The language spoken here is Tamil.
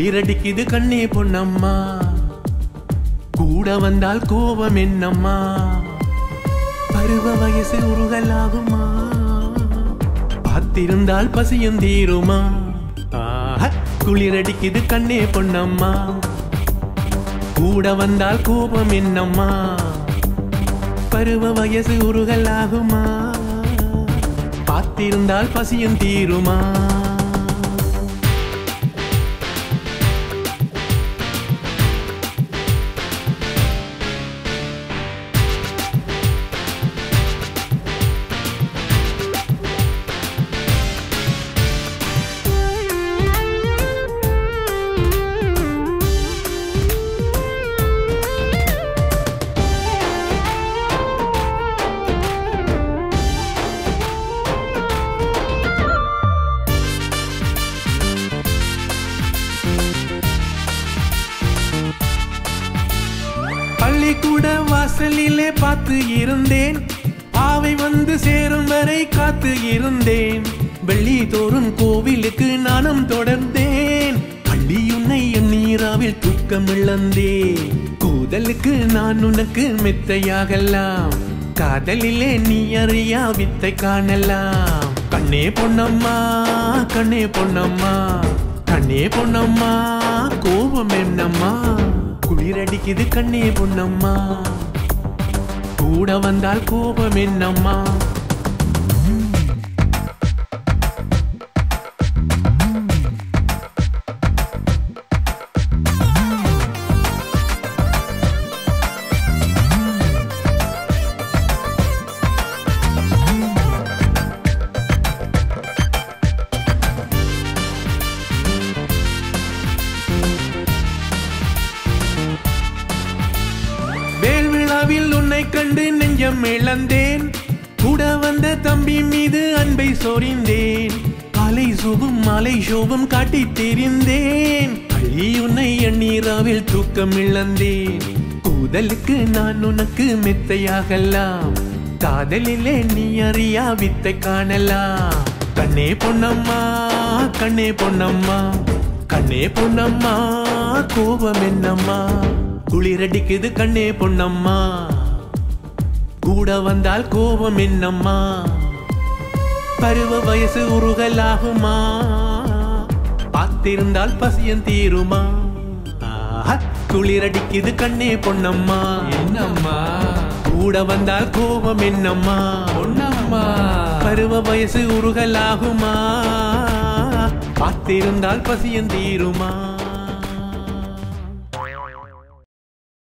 குளிரடிக்குது கண்ணே பொன்னம்மா கூட வந்தால் கோபம் என்னம்மா பருவ வயசு உருகலாகுமா பார்த்திருந்தால் பசியும் தீருமா ஆஹா, குளிரடிக்குது கண்ணே பொன்னம்மா கூட வந்தால் கோபம் என்னம்மா பருவ வயசு உருகலாகுமா பார்த்திருந்தால் பசியும் தீருமா பள்ளிக்கூட வாசலிலே பார்த்து இருந்தேன் ஆவை வந்து சேரும் வரை காத்து இருந்தேன் வெள்ளி தோறும் கோவிலுக்கு நானும் தொடர்ந்தேன் பள்ளி உன்னை என் நீராவில் தூக்கம் இழந்தேன் கூதலுக்கு நான் உனக்கு மெத்தையாகலாம் காதலிலே நீ அறியா வித்தை காணலாம் கண்ணே பொன்னம்மா கண்ணே பொன்னம்மா கண்ணே பொன்னம்மா கோபம் என்னம்மா குளிரடிக்குது கண்ணே பொன்னம்மா கூட வந்தால் கோபம் என்னம்மா வேல் விழாவில் உன்னை கண்டு நெஞ்சம் இழந்தேன் கூட வந்த தம்பி மீது அன்பை சொரிந்தேன் காலை சோபம் மாலை சோபம் காட்டி தெரிந்தேன் அழி உன்னை எண்ணீராவில் தூக்கம் இழந்தேன் கூதலுக்கு நான் உனக்கு மெத்தையாகலாம் காதலிலே நீ அறியா வித்தை காணலாம் கண்ணே பொன்னம்மா கண்ணே பொன்னம்மா கண்ணே பொன்னம்மா கோபம் என்னம்மா குளிரடிக்குது கண்ணே பொன்னம்மா கூட வந்தால் கோபம் என்னம்மா பருவ வயசு உருகலாகுமா பார்த்திருந்தால் பசியம் தீருமா ஆஹா, குளிரடிக்குது கண்ணே பொன்னம்மா என்னம்மா கூட வந்தால் கோபம் என்னம்மா பொன்னம்மா பருவ வயசு உருகலாகுமா பார்த்திருந்தால் பசியம் தீருமா